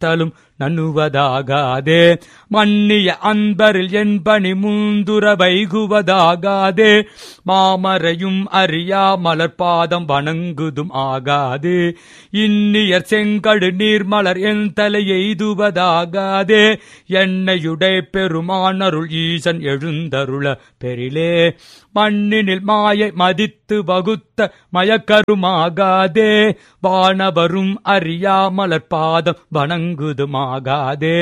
நித்தலும் நண்ணுவதாகாதே மன்னிய அன்பரில் என் பணி மூந்துர வைகுவதாகாதே மாமரையும் அறியா மலர்பாதம் வணங்குதும் ஆகாது இன்னியர் செங்கடு நீர்மலர் என் தலை எய்துவதாகாதே என்னையுடை பெருமானருள் ஈசன் எழுந்தருள பெரிலே மண்ணினில் மாயை மதித்து வகுத்த மயக்கருமாகாதே வானவரும் அறியா மலர்பாதம் வணங்குதுமாகாதே